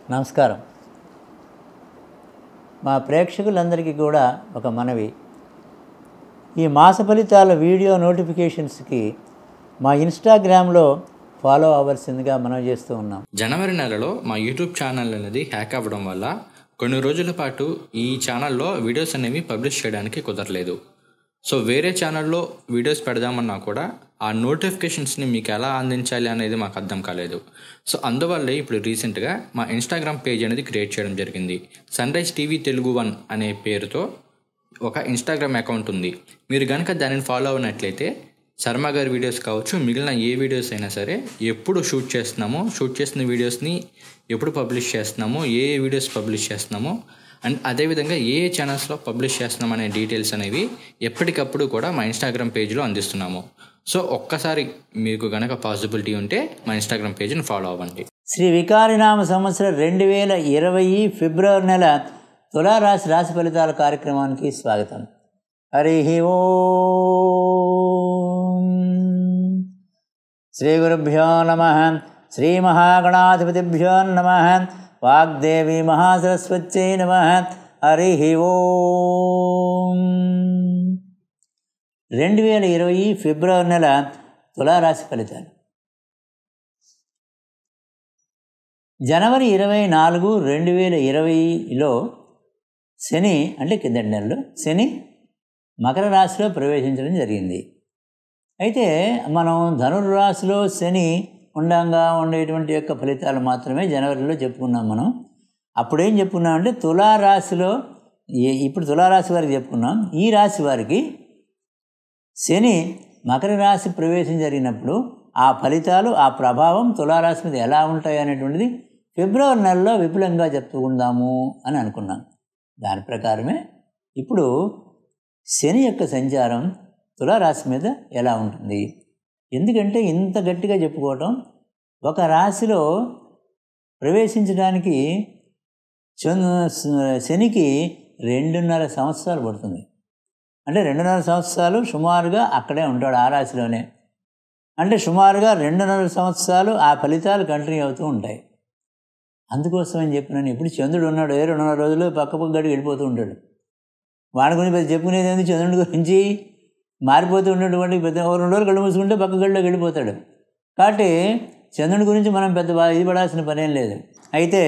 నమస్కారం మా ప్రేక్షకులందరికీ కూడా ఒక మనవి ఈ మాస ఫలితాల వీడియో నోటిఫికేషన్స్కి మా ఇన్స్టాగ్రామ్లో ఫాలో అవ్వాల్సిందిగా మనం చేస్తూ ఉన్నాం జనవరి నెలలో మా యూట్యూబ్ ఛానల్ అనేది హ్యాక్ అవ్వడం వల్ల కొన్ని రోజుల పాటు ఈ ఛానల్లో వీడియోస్ అనేవి పబ్లిష్ చేయడానికి కుదరలేదు సో వేరే ఛానల్లో వీడియోస్ పెడదామన్నా కూడా ఆ నోటిఫికేషన్స్ని మీకు ఎలా అందించాలి అనేది మాకు అర్థం కాలేదు సో అందువల్లే ఇప్పుడు రీసెంట్గా మా ఇన్స్టాగ్రామ్ పేజ్ అనేది క్రియేట్ చేయడం జరిగింది sunrise TV Telugu one అనే పేరుతో ఒక ఇన్స్టాగ్రామ్ అకౌంట్ ఉంది మీరు కనుక దానిని ఫాలో అవునట్లయితే శర్మ గారి వీడియోస్ కావచ్చు మిగిలిన ఏ వీడియోస్ అయినా సరే ఎప్పుడు షూట్ చేస్తున్నామో షూట్ చేసిన వీడియోస్ని ఎప్పుడు పబ్లిష్ చేస్తున్నామో ఏ ఏ వీడియోస్ పబ్లిష్ చేస్తున్నామో అండ్ అదేవిధంగా ఏ ఏ ఛానల్స్లో పబ్లిష్ చేస్తున్నాం అనే డీటెయిల్స్ అనేవి ఎప్పటికప్పుడు కూడా మా ఇన్స్టాగ్రామ్ పేజ్లో అందిస్తున్నాము సో ఒక్కసారి మీకు కనుక పాసిబిలిటీ ఉంటే మా ఇన్స్టాగ్రామ్ పేజ్ని ఫాలో అవ్వండి శ్రీ వికారినామ సంవత్సరం రెండు వేల ఇరవై ఫిబ్రవరి నెల తులారాశి రాశి ఫలితాల కార్యక్రమానికి స్వాగతం హరి ఓం శ్రీ గురుభ్యో నమ శ్రీ మహాగణాధిపతిభ్యో నమ వాగ్దేవి మహాసరస్వత్యై నమ హరి ఓం రెండు వేల ఇరవై ఫిబ్రవరి నెల తులారాశి ఫలితాలు జనవరి ఇరవై నాలుగు రెండు వేల ఇరవైలో శని అంటే కిందటి నెలలో శని మకర రాశిలో ప్రవేశించడం జరిగింది అయితే మనం ధనుర్రాశిలో శని ఉండంగా ఉండేటువంటి యొక్క ఫలితాలు మాత్రమే జనవరిలో చెప్పుకున్నాం మనం అప్పుడేం చెప్పుకున్నామంటే తులారాశిలో ఏ- ఇప్పుడు తులారాశి వారికి చెప్పుకున్నాం ఈ రాశి వారికి శని మకర రాశి ప్రవేశం జరిగినప్పుడు ఆ ఫలితాలు ఆ ప్రభావం తులారాశి మీద ఎలా ఉంటాయి అనేటువంటిది ఫిబ్రవరి నెలలో విపులంగా చెప్పుకుందాము అని అనుకున్నాం దాని ప్రకారమే ఇప్పుడు శని యొక్క సంచారం తులారాశి మీద ఎలా ఉంటుంది ఎందుకంటే ఇంత గట్టిగా చెప్పుకోవటం ఒక రాశిలో ప్రవేశించడానికి చంద్ర- శనికి రెండున్నర సంవత్సరాలు పడుతుంది అంటే రెండున్నర సంవత్సరాలు సుమారుగా అక్కడే ఉంటాడు ఆ రాశిలోనే అంటే సుమారుగా రెండున్నర సంవత్సరాలు ఆ ఫలితాలు కంటిన్యూ అవుతూ ఉంటాయి అందుకోసం అని చెప్పినాను ఇప్పుడు చంద్రుడు ఉన్నాడు ఏ రెండున్నర రోజులు పక్క పక్క గడికి వెళ్ళిపోతూ ఉంటాడు వాడి గురించి పెద్ద చెప్పుకునేది ఏంది చంద్రుడి గురించి మారిపోతూ ఉన్నటువంటి పెద్ద ఓ రెండు రోజులు కళ్ళు మూసుకుంటే పక్క గడిలోకి వెళ్ళిపోతాడు కాబట్టి చంద్రుడి గురించి మనం పెద్ద బా- ఇది పడాల్సిన పనేం లేదు అయితే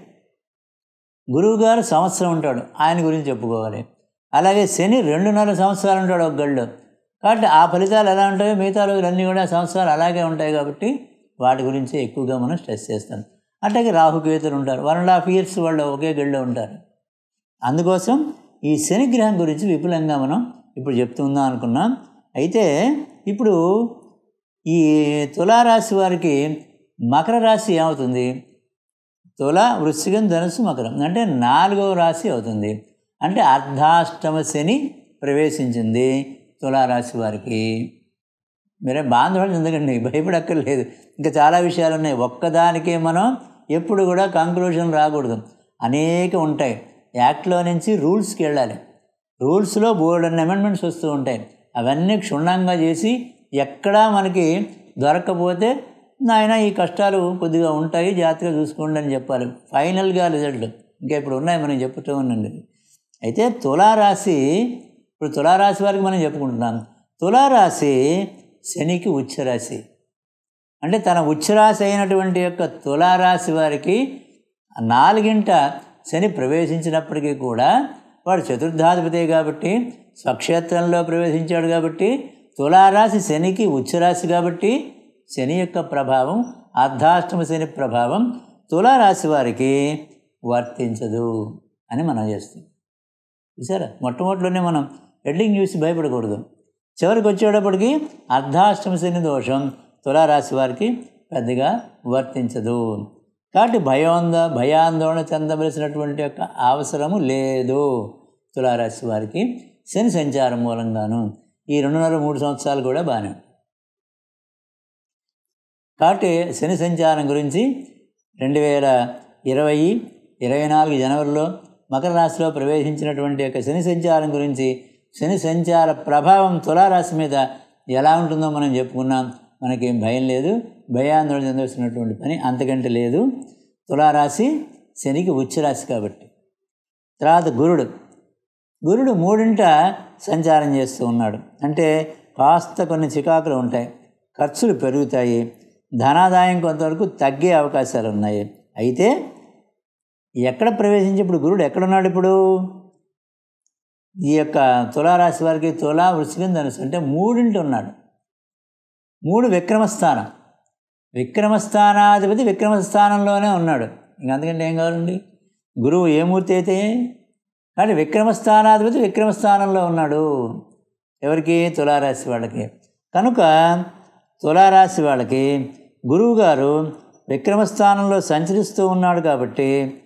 గురువుగారు సంవత్సరం ఉంటాడు ఆయన గురించి చెప్పుకోవాలి అలాగే శని రెండున్నర సంవత్సరాలు ఉంటాడు ఒక గడిలో కాబట్టి ఆ ఫలితాలు ఎలా ఉంటాయో మిగతా రోజులన్నీ కూడా సంవత్సరాలు అలాగే ఉంటాయి కాబట్టి వాటి గురించి ఎక్కువగా మనం స్ట్రెస్ చేస్తాం అట్లాగే రాహుకేతులు ఉంటారు వన్ అండ్ హాఫ్ ఇయర్స్ వాళ్ళు ఒకే గడిలో ఉంటారు అందుకోసం ఈ శని గ్రహం గురించి విపులంగా మనం ఇప్పుడు చెప్తుందాం అనుకున్నాం అయితే ఇప్పుడు ఈ తులారాశి వారికి మకర రాశి ఏమవుతుంది తుల వృశ్చికం ధనుసు మకరం అంటే నాలుగవ రాశి అవుతుంది అంటే అర్ధాష్టమ శని ప్రవేశించింది తులారాశి వారికి మీరే బాంధవాళ్ళు ఎందుకండి భయపడక్కర్లేదు ఇంకా చాలా విషయాలు ఉన్నాయి ఒక్కదానికే మనం ఎప్పుడు కూడా కంక్లూజన్ రాకూడదు అనేక ఉంటాయి యాక్ట్లో నుంచి రూల్స్కి వెళ్ళాలి రూల్స్లో బోర్డు అన్ని అమెండ్మెంట్స్ వస్తూ ఉంటాయి అవన్నీ క్షుణ్ణంగా చేసి ఎక్కడా మనకి దొరకకపోతే నాయన ఈ కష్టాలు కొద్దిగా ఉంటాయి జాగ్రత్తగా చూసుకోండి అని చెప్పాలి ఫైనల్గా రిజల్ట్ ఇంకా ఇప్పుడు ఉన్నాయి మనం చెప్పుతూ ఉండండి అయితే తులారాశి ఇప్పుడు తులారాశి వారికి మనం చెప్పుకుంటున్నాం తులారాశి శనికి ఉచ్చరాశి అంటే తన ఉచ్చరాశి అయినటువంటి యొక్క తులారాశి వారికి నాలుగింట శని ప్రవేశించినప్పటికీ కూడా వాడు చతుర్థాధిపతి కాబట్టి స్వక్షేత్రంలో ప్రవేశించాడు కాబట్టి తులారాశి శనికి ఉచ్చరాశి కాబట్టి శని యొక్క ప్రభావం అర్ధాష్టమ శని ప్రభావం తులారాశి వారికి వర్తించదు అని మనం చేస్తాం చూసారా మొట్టమొదటిలోనే మనం హెడ్డింగ్ చూసి భయపడకూడదు చివరికి వచ్చేటప్పటికి అర్ధాష్టమ శని దోషం తులారాశి వారికి పెద్దగా వర్తించదు కాబట్టి భయోంద భయాందోళన చెందవలసినటువంటి యొక్క అవసరము లేదు తులారాశి వారికి శని సంచారం మూలంగాను ఈ రెండున్నర మూడు సంవత్సరాలు కూడా బాగానే ఉంటాయి. కాబట్టి శని సంచారం గురించి రెండు వేల ఇరవై ఇరవై నాలుగు జనవరిలో మకర రాశిలో ప్రవేశించినటువంటి యొక్క శని సంచారం గురించి శని సంచార ప్రభావం తులారాశి మీద ఎలా ఉంటుందో మనం చెప్పుకున్నాం మనకేం భయం లేదు భయాందోళన చెందవలసినటువంటి పని అంతకంటే లేదు తులారాశి శనికి ఉచ్చరాశి కాబట్టి తర్వాత గురుడు గురుడు మూడింట సంచారం చేస్తూ ఉన్నాడు అంటే కాస్త కొన్ని చికాకులు ఉంటాయి ఖర్చులు పెరుగుతాయి ధనాదాయం కొంతవరకు తగ్గే అవకాశాలు ఉన్నాయి అయితే ఎక్కడ ప్రవేశించి ఇప్పుడు గురుడు ఎక్కడున్నాడు ఇప్పుడు ఈ యొక్క తులారాశి వారికి తులా వృశ్చికం ధనుసు అంటే మూడింటి ఉన్నాడు మూడు విక్రమస్థానం విక్రమస్థానాధిపతి విక్రమస్థానంలోనే ఉన్నాడు ఇంక అందుకంటే ఏం కావాలండి గురువు ఏ మూర్తి అయితే కాబట్టి విక్రమస్థానాధిపతి విక్రమస్థానంలో ఉన్నాడు ఎవరికి తులారాశి వాళ్ళకి కనుక తులారాశి వాళ్ళకి గురువు గారు విక్రమస్థానంలో సంచరిస్తూ ఉన్నాడు కాబట్టి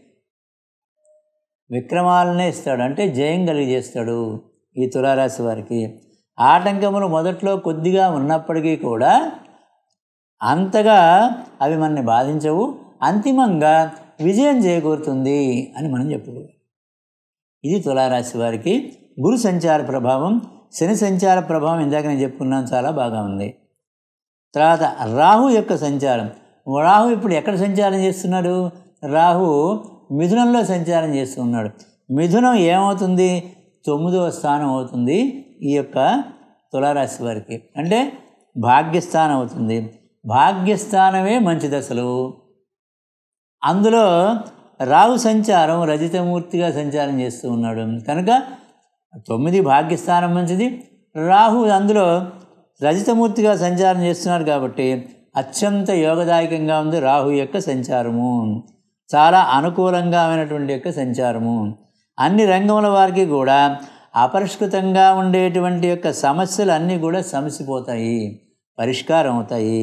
విక్రమాలనే ఇస్తాడు అంటే జయం కలిగజేస్తాడు ఈ తులారాశి వారికి ఆటంకములు మొదట్లో కొద్దిగా ఉన్నప్పటికీ కూడా అంతగా అవి మనని బాధించవు అంతిమంగా విజయం చేకూరుతుంది అని మనం చెప్పుకోవాలి ఇది తులారాశి వారికి గురు సంచార ప్రభావం శని సంచార ప్రభావం ఇందాక నేను చెప్పుకున్నాను చాలా బాగా ఉంది తర్వాత రాహు యొక్క సంచారం రాహు ఇప్పుడు ఎక్కడ సంచారం చేస్తున్నాడు రాహు మిథునంలో సంచారం చేస్తున్నాడు మిథునం ఏమవుతుంది తొమ్మిదవ స్థానం అవుతుంది ఈ యొక్క తులారాశి వారికి అంటే భాగ్యస్థానం అవుతుంది భాగ్యస్థానమే మంచి దశలు అందులో రాహు సంచారం రజితమూర్తిగా సంచారం చేస్తూ ఉన్నాడు కనుక తొమ్మిది భాగ్యస్థానం మంచిది రాహు అందులో రజితమూర్తిగా సంచారం చేస్తున్నాడు కాబట్టి అత్యంత యోగదాయకంగా ఉంది రాహు యొక్క సంచారము చాలా అనుకూలంగా అయినటువంటి యొక్క సంచారము అన్ని రంగముల వారికి కూడా అపరిష్కృతంగా ఉండేటువంటి యొక్క సమస్యలు అన్నీ కూడా సమసిపోతాయి పరిష్కారం అవుతాయి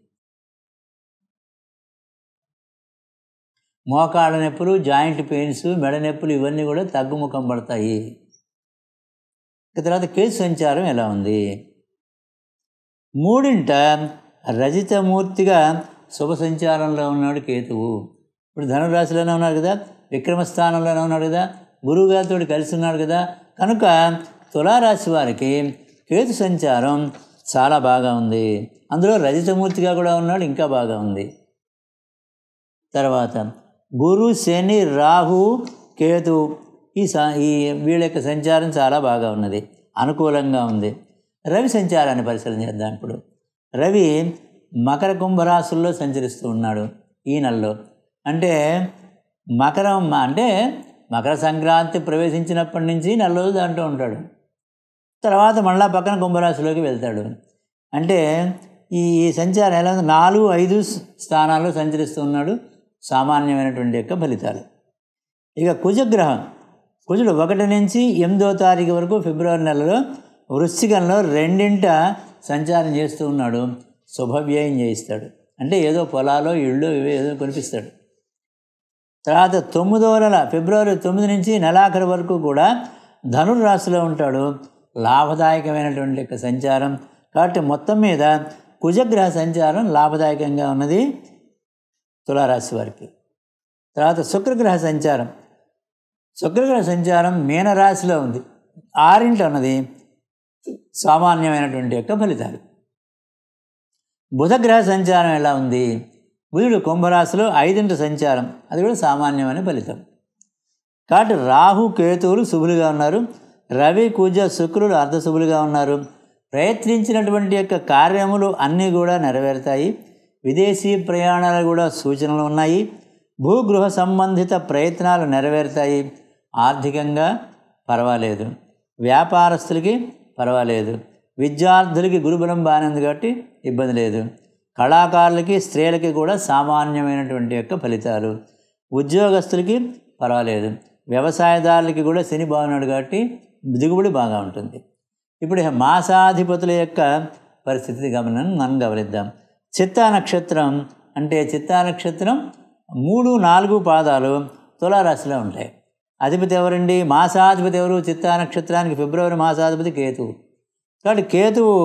మోకాళ్ళ నొప్పులు జాయింట్ పెయిన్స్ మెడ నొప్పులు ఇవన్నీ కూడా తగ్గుముఖం పడతాయి ఇక తర్వాత కేసు సంచారం ఎలా ఉంది మూడింట రజితమూర్తిగా శుభ సంచారంలో ఉన్నాడు కేతువు ఇప్పుడు ధనురాశిలోనే ఉన్నాడు కదా విక్రమస్థానంలోనే ఉన్నాడు కదా గురువుగారితో కలిసి ఉన్నాడు కదా కనుక తులారాశి వారికి కేతు సంచారం చాలా బాగా ఉంది అందులో రజితమూర్తిగా కూడా ఉన్నాడు ఇంకా బాగా ఉంది తర్వాత గురు శని రాహు కేతు ఈ స ఈ వీళ్ళ యొక్క సంచారం చాలా బాగా ఉన్నది అనుకూలంగా ఉంది రవి సంచారాన్ని పరిశీలన చేద్దాం ఇప్పుడు రవి మకర కుంభరాశుల్లో సంచరిస్తూ ఉన్నాడు ఈ నెలలో అంటే మకరం అంటే మకర సంక్రాంతి ప్రవేశించినప్పటి నుంచి నెల రోజులు దాంట్లో ఉంటాడు తర్వాత మళ్ళా పక్కన కుంభరాశిలోకి వెళ్తాడు అంటే ఈ సంచారం ఎలా ఉంది నాలుగు ఐదు స్థానాల్లో సంచరిస్తూ ఉన్నాడు సామాన్యమైనటువంటి యొక్క ఫలితాలు ఇక కుజగ్రహం కుజుడు ఒకటి నుంచి ఎనిమిదో తారీఖు వరకు ఫిబ్రవరి నెలలో వృశ్చికంలో రెండింట సంచారం చేస్తూ ఉన్నాడు శుభవ్యయం చేయిస్తాడు అంటే ఏదో పొలాలో ఇళ్ళు ఇవి ఏదో కొనిపిస్తాడు తర్వాత తొమ్మిదో నెల ఫిబ్రవరి తొమ్మిది నుంచి నెలాఖరు వరకు కూడా ధనుర్రాశిలో ఉంటాడు లాభదాయకమైనటువంటి యొక్క సంచారం కాబట్టి మొత్తం మీద కుజగ్రహ సంచారం లాభదాయకంగా ఉన్నది తులారాశి వారికి తర్వాత శుక్రగ్రహ సంచారం శుక్రగ్రహ సంచారం మీనరాశిలో ఉంది ఆరింట ఉన్నది సామాన్యమైనటువంటి యొక్క ఫలితాలు బుధగ్రహ సంచారం ఎలా ఉంది బుధుడు కుంభరాశిలో ఐదింటి సంచారం అది కూడా సామాన్యమైన ఫలితం కాబట్టి రాహు కేతువులు శుభులుగా ఉన్నారు రవి కుజ శుక్రుడు అర్ధశుభులుగా ఉన్నారు ప్రయత్నించినటువంటి యొక్క కార్యములు అన్నీ కూడా నెరవేరుతాయి విదేశీ ప్రయాణాలు కూడా సూచనలు ఉన్నాయి భూగృహ సంబంధిత ప్రయత్నాలు నెరవేరుతాయి ఆర్థికంగా పర్వాలేదు వ్యాపారస్తులకి పర్వాలేదు విద్యార్థులకి గురుబలం బాగానే ఉంది కాబట్టి ఇబ్బంది లేదు కళాకారులకి స్త్రీలకి కూడా సామాన్యమైనటువంటి యొక్క ఫలితాలు ఉద్యోగస్తులకి పర్వాలేదు వ్యవసాయదారులకి కూడా శని బాగున్నాడు కాబట్టి దిగుబడి బాగా ఉంటుంది ఇప్పుడు మాసాధిపతుల యొక్క పరిస్థితి గమనం మనం గమనిద్దాం చిత్తా నక్షత్రం అంటే చిత్తా నక్షత్రం మూడు నాలుగు పాదాలు తులారాశిలో ఉంటాయి అధిపతి ఎవరండి మాసాధిపతి ఎవరు చిత్తా నక్షత్రానికి ఫిబ్రవరి మాసాధిపతి కేతువు కాబట్టి కేతువు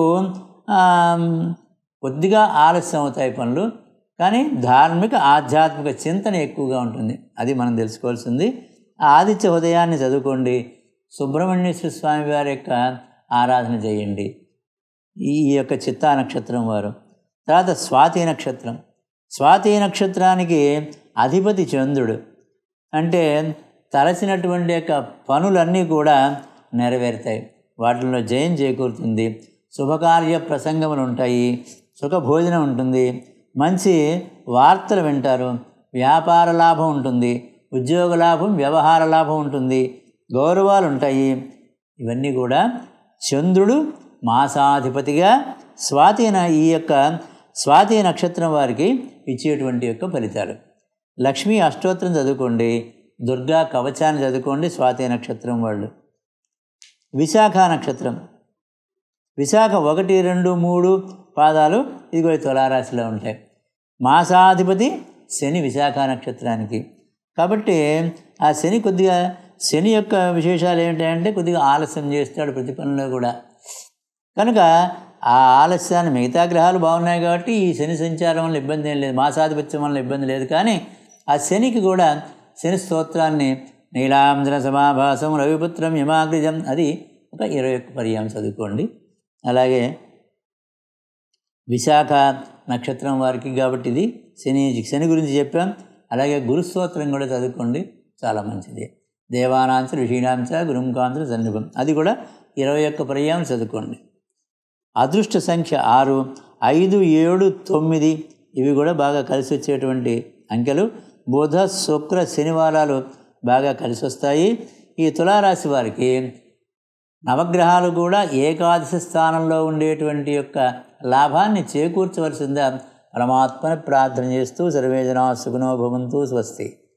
కొద్దిగా ఆలస్యం అవుతాయి పనులు కానీ ధార్మిక ఆధ్యాత్మిక చింతన ఎక్కువగా ఉంటుంది అది మనం తెలుసుకోవాల్సింది ఆదిత్య ఉదయాన్ని చదువుకోండి సుబ్రహ్మణ్యేశ్వర స్వామి వారి యొక్క ఆరాధన చేయండి ఈ యొక్క చిత్తా నక్షత్రం వారు తర్వాత స్వాతి నక్షత్రం స్వాతి నక్షత్రానికి అధిపతి చంద్రుడు అంటే తలసినటువంటి యొక్క పనులన్నీ కూడా నెరవేరుతాయి వాటిల్లో జయం చేకూరుతుంది శుభకార్య ప్రసంగములు ఉంటాయి సుఖభోజనం ఉంటుంది మంచి వార్తలు వింటారు వ్యాపార లాభం ఉంటుంది ఉద్యోగ లాభం వ్యవహార లాభం ఉంటుంది గౌరవాలు ఉంటాయి ఇవన్నీ కూడా చంద్రుడు మాసాధిపతిగా స్వాతి న- ఈ యొక్క స్వాతి నక్షత్రం వారికి ఇచ్చేటువంటి యొక్క ఫలితాలు లక్ష్మీ అష్టోత్తరం చదువుకోండి దుర్గా కవచాన్ని చదువుకోండి స్వాతి నక్షత్రం వాళ్ళు విశాఖ నక్షత్రం విశాఖ ఒకటి రెండు మూడు పాదాలు ఇదిగో ఈ తులారాశిలో ఉంటాయి మాసాధిపతి శని విశాఖ నక్షత్రానికి కాబట్టి ఆ శని కొద్దిగా శని యొక్క విశేషాలు ఏంటంటే కొద్దిగా ఆలస్యం చేస్తాడు ప్రతి పనిలో కూడా కనుక ఆ ఆలస్యాన్ని మిగతా గ్రహాలు బాగున్నాయి కాబట్టి ఈ శని సంచారం వల్ల ఇబ్బంది ఏం లేదు మాసాధిపత్యం వల్ల ఇబ్బంది లేదు కానీ ఆ శనికి కూడా శని స్తోత్రాన్ని నీలాంధ్ర సమాభాసం రవిపుత్రం యమాగ్రిజం అది ఒక ఇరవై ఒక్క పర్యాయం చదువుకోండి అలాగే విశాఖ నక్షత్రం వారికి కాబట్టి ఇది శని శని గురించి చెప్పాం అలాగే గురుస్తోత్రం కూడా చదువుకోండి చాలా మంచిది దేవానాంశ ఋషీణాంశ గురుంకాంశ సన్నిభం అది కూడా ఇరవై ఒక్క పర్యాయం చదువుకోండి అదృష్ట సంఖ్య ఆరు ఐదు ఏడు తొమ్మిది ఇవి కూడా బాగా కలిసి వచ్చేటువంటి అంకెలు బుధ శుక్ర శనివారాలు బాగా కలిసి వస్తాయి ఈ తులారాశి వారికి నవగ్రహాలు కూడా ఏకాదశి స్థానంలో ఉండేటువంటి యొక్క లాభాన్ని చేకూర్చవలసిందా పరమాత్మని ప్రార్థన చేస్తూ సర్వేజనా సుఖనో భవంతు స్వస్తి